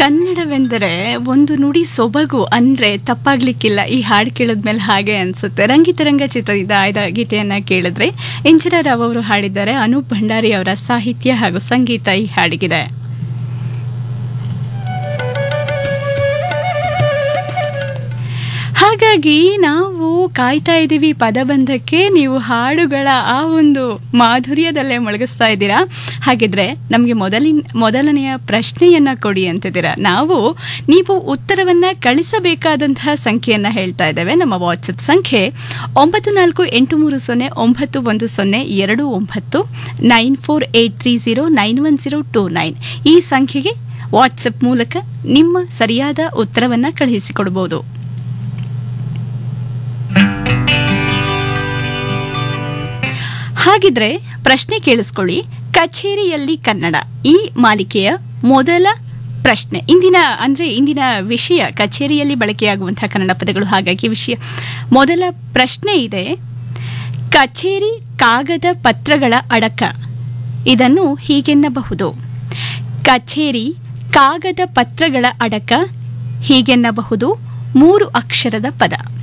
ಕನ್ನಡವೆಂದರೆ ಒಂದು ನುಡಿ ಸೊಬಗು ಅಂದ್ರೆ ತಪ್ಪಾಗ್ಲಿಕ್ಕಿಲ್ಲ ಈ ಹಾಡು ಕೇಳಿದ್ಮೇಲೆ ಹಾಗೆ ಅನ್ಸುತ್ತೆ ರಂಗಿತರಂಗ ಚಿತ್ರದಿಂದ ಆಯ್ದ ಗೀತೆಯನ್ನ ಕೇಳಿದ್ರೆ ಇಂಚರ ರಾವ್ ಅವರು ಹಾಡಿದ್ದಾರೆ ಅನೂಪ್ ಭಂಡಾರಿ ಅವರ ಸಾಹಿತ್ಯ ಹಾಗೂ ಸಂಗೀತ ಈ ಹಾಡಿಗಿದೆ ಹಾಗಾಗಿ ನಾವು ಕಾಯ್ತಾ ಇದ್ದೀವಿ ಪದಬಂಧಕ್ಕೆ ನೀವು ಹಾಡುಗಳ ಆ ಒಂದು ಮಾಧುರ್ಯದಲ್ಲೇ ಮೊಳಗಿಸ್ತಾ ಇದ್ದೀರಾ ಹಾಗಿದ್ರೆ ನಮಗೆ ಮೊದಲಿನ ಮೊದಲನೆಯ ಪ್ರಶ್ನೆಯನ್ನ ಕೊಡಿ ಅಂತಿದ್ದೀರಾ ನಾವು ನೀವು ಉತ್ತರವನ್ನ ಕಳಿಸಬೇಕಾದಂತಹ ಸಂಖ್ಯೆಯನ್ನ ಹೇಳ್ತಾ ಇದ್ದೇವೆ ನಮ್ಮ ವಾಟ್ಸಪ್ ಸಂಖ್ಯೆ ಒಂಬತ್ತು ನಾಲ್ಕು ಎಂಟು ಮೂರು ಸೊನ್ನೆ ಒಂಬತ್ತು ಒಂದು ಸೊನ್ನೆ ಎರಡು ಒಂಬತ್ತು nine four eight three zero nine one zero two nine ಈ ಸಂಖ್ಯೆಗೆ ವಾಟ್ಸಪ್ ಮೂಲಕ ನಿಮ್ಮ ಸರಿಯಾದ ಉತ್ತರವನ್ನ ಕಳುಹಿಸಿಕೊಡಬಹುದು ಹಾಗಿದ್ರೆ ಪ್ರಶ್ನೆ ಕೇಳಿಸ್ಕೊಳ್ಳಿ ಕಚೇರಿಯಲ್ಲಿ ಕನ್ನಡ ಈ ಮಾಲಿಕೆಯ ಮೊದಲ ಪ್ರಶ್ನೆ ಇಂದಿನ ಅಂದ್ರೆ ಇಂದಿನ ವಿಷಯ ಕಚೇರಿಯಲ್ಲಿ ಬಳಕೆಯಾಗುವಂತಹ ಕನ್ನಡ ಪದಗಳು ಹಾಗಾಗಿ ವಿಷಯ ಮೊದಲ ಪ್ರಶ್ನೆ ಇದೆ ಕಚೇರಿ ಕಾಗದ ಪತ್ರಗಳ ಅಡಕ ಇದನ್ನು ಹೀಗೆನ್ನಬಹುದು ಕಚೇರಿ ಕಾಗದ ಪತ್ರಗಳ ಅಡಕ ಹೀಗೆನ್ನಬಹುದು ಮೂರು ಅಕ್ಷರದ ಪದ